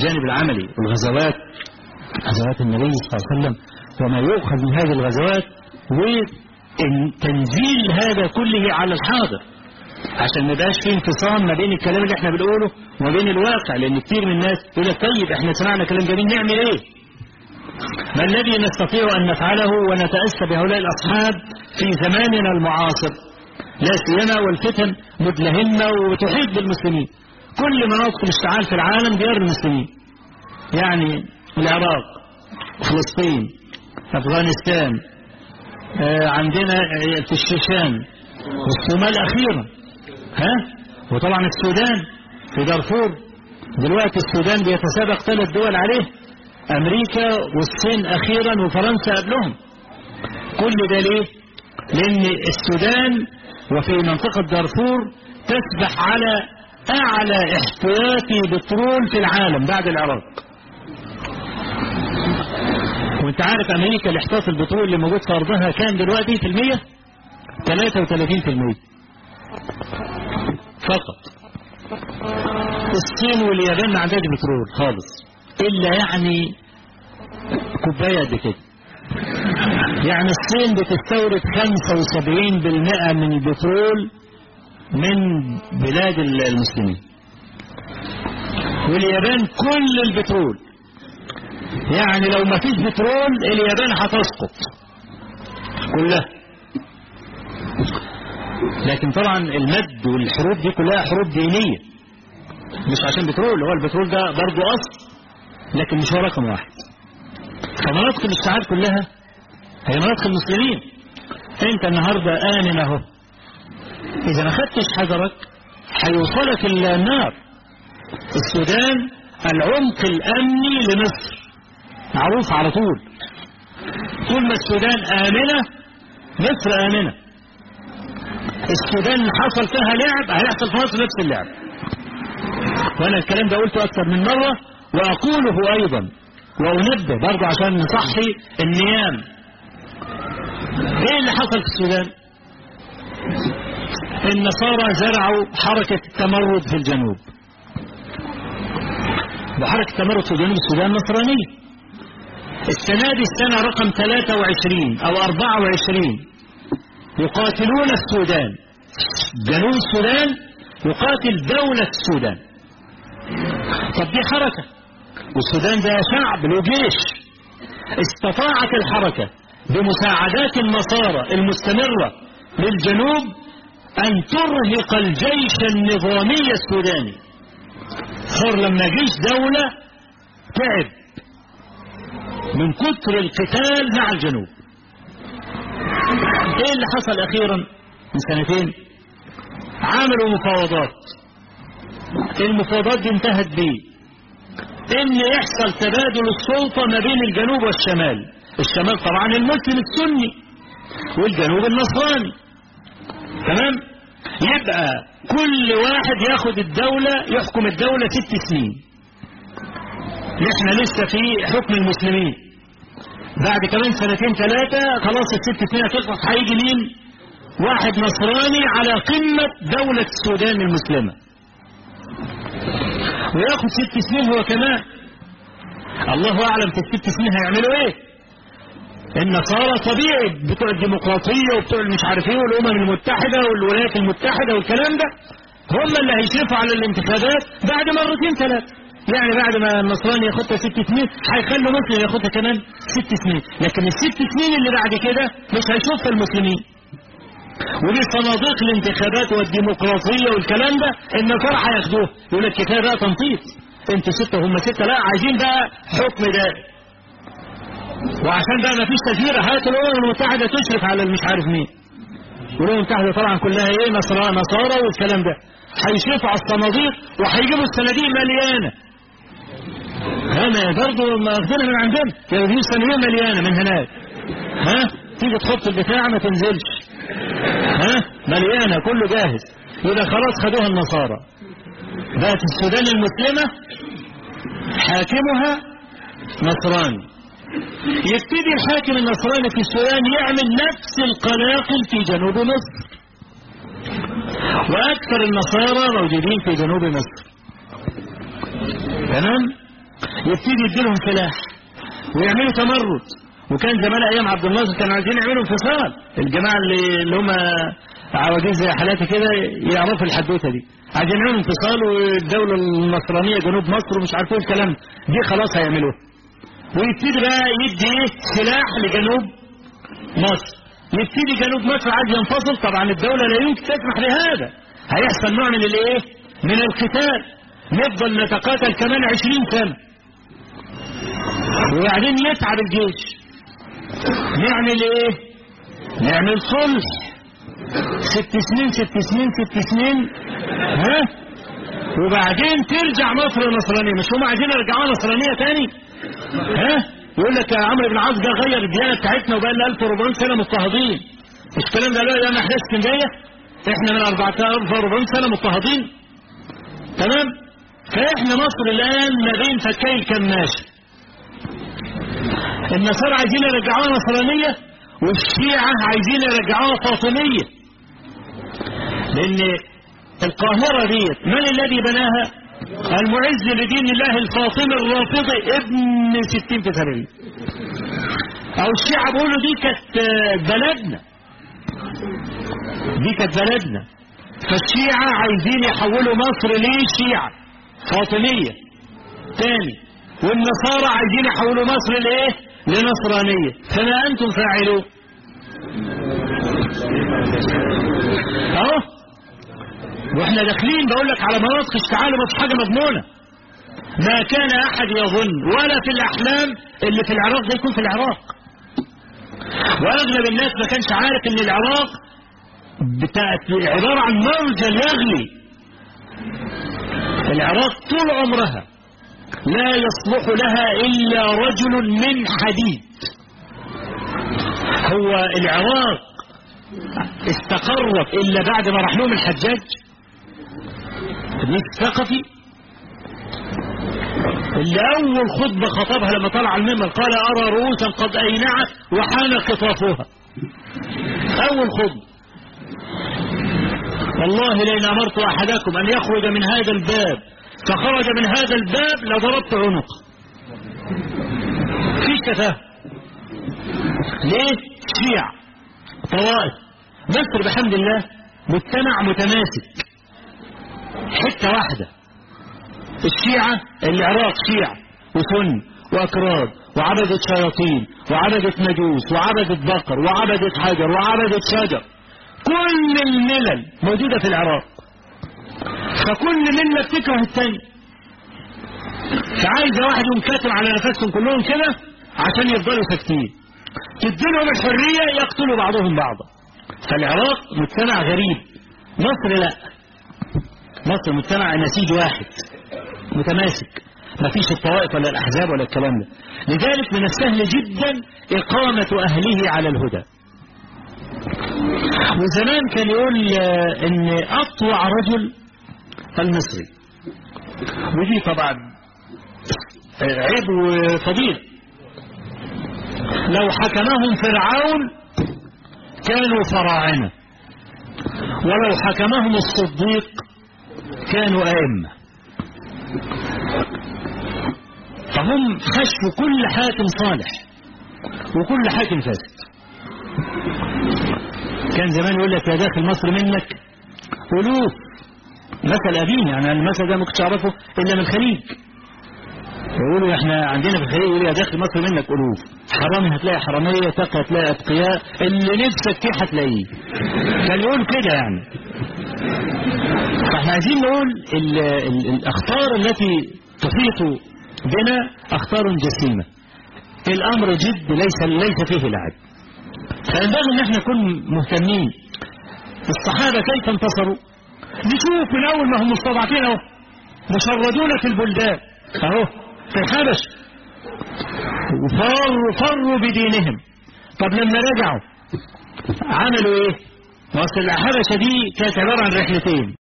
الجانب العملي والغزوات غزوات النبي صلى الله عليه وسلم وما يؤخذ من هذه الغزوات وتنزيل هذا كله على الحاضر عشان ما يبقاش في انفصام ما بين الكلام اللي احنا بنقوله وما بين الواقع لان كتير من الناس يقول لك طيب احنا سمعنا كلام جميل نعمل ايه؟ ما الذي نستطيع ان نفعله ونتاسى بهؤلاء الاصحاب في زماننا المعاصر لا سيما والفتن مدلهمه وتحيط بالمسلمين كل مناطق الاشتعال في العالم ديار المسلمين يعني العراق فلسطين افغانستان آه عندنا في الشيشان والصومال اخيرا ها وطبعا السودان في دارفور دلوقتي السودان بيتسابق ثلاث دول عليه امريكا والصين اخيرا وفرنسا قبلهم كل ده ليه لان السودان وفي منطقة دارفور تسبح على اعلى احتياطي بترول في العالم بعد العراق وانت عارف امريكا الاحتياط البترول اللي موجود في ارضها كام دلوقتي في المية 33 في المية فقط الصين واليابان ما عندهاش بترول خالص الا يعني كوبايه قد كده يعني الصين بتستورد 75% من البترول من بلاد المسلمين واليابان كل البترول يعني لو ما فيش بترول اليابان هتسقط كلها لكن طبعا المد والحروب دي كلها حروب دينية مش عشان بترول هو البترول ده برضه أصل لكن مش هو رقم واحد فمناطق الاشتعال كلها هي مناطق المسلمين انت النهاردة آمن اهو اذا ما خدتش حذرك هيوصلك النار السودان العمق الامني لمصر معروف على طول طول ما السودان آمنة مصر آمنة السودان حصل فيها لعب هيحصل في مصر نفس اللعب وانا الكلام ده قلته اكثر من مرة واقوله ايضا وانبه برضه عشان نصحي النيام ايه اللي حصل في السودان النصارى زرعوا حركة التمرد في الجنوب وحركة التمرد في جنوب السودان نصرانية السنة دي السنة رقم 23 او 24 يقاتلون السودان جنوب السودان يقاتل دولة السودان طب دي حركة والسودان ده شعب له جيش استطاعت الحركة بمساعدات النصارى المستمرة للجنوب أن ترهق الجيش النظامي السوداني صار لما جيش دولة تعب من كتر القتال مع الجنوب ايه اللي حصل اخيرا من سنتين عملوا مفاوضات المفاوضات دي انتهت بيه ان يحصل تبادل السلطة ما بين الجنوب والشمال الشمال طبعا المسلم السني والجنوب النصراني تمام يبقى كل واحد ياخد الدولة يحكم الدولة ست سنين احنا لسه في حكم المسلمين بعد كمان سنتين ثلاثة خلاص الست سنين هتخلص هيجي مين واحد نصراني على قمة دولة السودان المسلمة وياخد ست سنين هو كمان الله اعلم في الست سنين هيعملوا ايه النصارى طبيعي بتوع الديمقراطية وبتوع مش عارف ايه والامم المتحدة والولايات المتحدة والكلام ده هم اللي هيشرفوا على الانتخابات بعد مرتين ثلاثة يعني بعد ما النصراني ياخدها ست سنين هيخلوا مسلم ياخدها كمان ست سنين لكن الست سنين اللي بعد كده مش هيشوفها المسلمين ودي صناديق الانتخابات والديمقراطية والكلام ده النصارى هياخدوها يقول لك كفايه بقى تنطيط انتوا ستة هم ستة لا عايزين بقى حكم ده وعشان بقى ما فيش تغيير هات الامم المتحدة تشرف على مش عارف مين والامم المتحدة طبعا كلها ايه نصارى نصارى والكلام ده هيشرفوا على الصناديق وهيجيبوا الصناديق مليانة هنا برضه ماخدينها من عندنا يعني دي صناديق مليانة من هناك ها تيجي تحط البتاع ما تنزلش ها مليانة كله جاهز يبقى خلاص خدوها النصارى بقت السودان المسلمة حاكمها نصراني يبتدي الحاكم النصراني في السودان يعمل نفس القلاقل في جنوب مصر وأكثر النصارى موجودين في جنوب مصر تمام يبتدي يديلهم سلاح ويعملوا تمرد وكان زمان ايام عبد الناصر كانوا عايزين يعملوا انفصال الجماعه اللي, اللي هم عواجيز زي حالاتي كده يعرفوا الحدوته دي عايزين يعملوا انفصال والدوله النصرانيه جنوب مصر ومش عارفين الكلام دي خلاص هيعملوها ويبتدي بقى يدي ايه سلاح لجنوب مصر يبتدي جنوب مصر عايز ينفصل طبعا الدولة لا يمكن تسمح بهذا هيحصل نوع من الايه من القتال نفضل نتقاتل كمان عشرين سنة وبعدين يتعب الجيش نعمل ايه نعمل صلح ست سنين ست سنين ست سنين ها وبعدين ترجع مصر نصرانية مش هم عايزين يرجعوها نصرانية تاني ها يقول لك يا عمرو بن العاص ده غير الديانه بتاعتنا وبقى لنا 1400 سنه مضطهدين مش الكلام ده لا احنا احنا اسكندريه احنا من 1400 سنه مضطهدين تمام فاحنا مصر الان ما بين فكي الكماشه النصارى عايزين يرجعوها نصرانيه والشيعه عايزين يرجعوها فاطميه لان القاهره ديت من الذي بناها المعز لدين الله الفاطمي الرافضي ابن ستين في ثانية او الشيعة بيقولوا دي كانت بلدنا دي كانت بلدنا فالشيعة عايزين يحولوا مصر ليه شيعة فاطمية تاني والنصارى عايزين يحولوا مصر لايه لنصرانية فما انتم فاعلون اهو واحنا داخلين بقول لك على مناطق اشتعال مش حاجه مضمونه ما كان احد يظن ولا في الاحلام اللي في العراق ده يكون في العراق واغلب الناس ما كانش عارف ان العراق بتاعت عباره عن مرجل يغلي العراق طول عمرها لا يصلح لها الا رجل من حديد هو العراق استقرت الا بعد ما راح لهم الحجاج الثقفي اللي أول خطبة خطبها لما طلع المنبر قال أرى رؤوسا قد أينعت وحان قطافها أول خطبة والله لئن أمرت أحدكم أن يخرج من هذا الباب فخرج من هذا الباب لضربت عنقه في تفاهم ليه شيع طوائف مصر بحمد الله مجتمع متماسك حتة واحدة الشيعة العراق شيعة وسن وأكراد وعبدة شياطين وعبدة مجوس وعبدة بقر وعبدة حجر وعبدة شجر كل الملل موجودة في العراق فكل ملة بتكره الثاني فعايزة واحد يقوم كاتب على نفسهم كلهم كده عشان يفضلوا ساكتين تديلهم الحرية يقتلوا بعضهم بعضا فالعراق مجتمع غريب مصر لا مصر مجتمع نسيج واحد متماسك ما فيش الطوائف ولا الأحزاب ولا الكلام ده لذلك من السهل جدا إقامة أهله على الهدى وزمان كان يقول ان اطوع رجل المصري ودي طبعا عيب وفضيل لو حكمهم فرعون كانوا فراعنة ولو حكمهم الصديق كانوا أئمة فهم خشوا كل حاكم صالح وكل حاكم فاسد كان زمان يقول لك يا داخل مصر منك ألوف مثل أبيني يعني المثل ده ما كنتش أعرفه إلا من الخليج يقولوا احنا عندنا في الخليج يقولوا يا داخل مصر منك ألوف حرامي هتلاقي حرامية تقى هتلاقي أتقياء اللي نفسك فيه هتلاقيه كان يقول كده يعني فاحنا عايزين نقول ال ال الأخطار التي تحيط بنا أخطار جسيمة الأمر جد ليس ليس فيه لعب فينبغي ان احنا نكون مهتمين الصحابة كيف انتصروا نشوف من اول ما هم مستضعفين اهو مشردون في البلدان اهو في الحبش وفروا فروا بدينهم طب لما رجعوا عملوا ايه؟ وصل الحبشة دي كانت عبارة عن رحلتين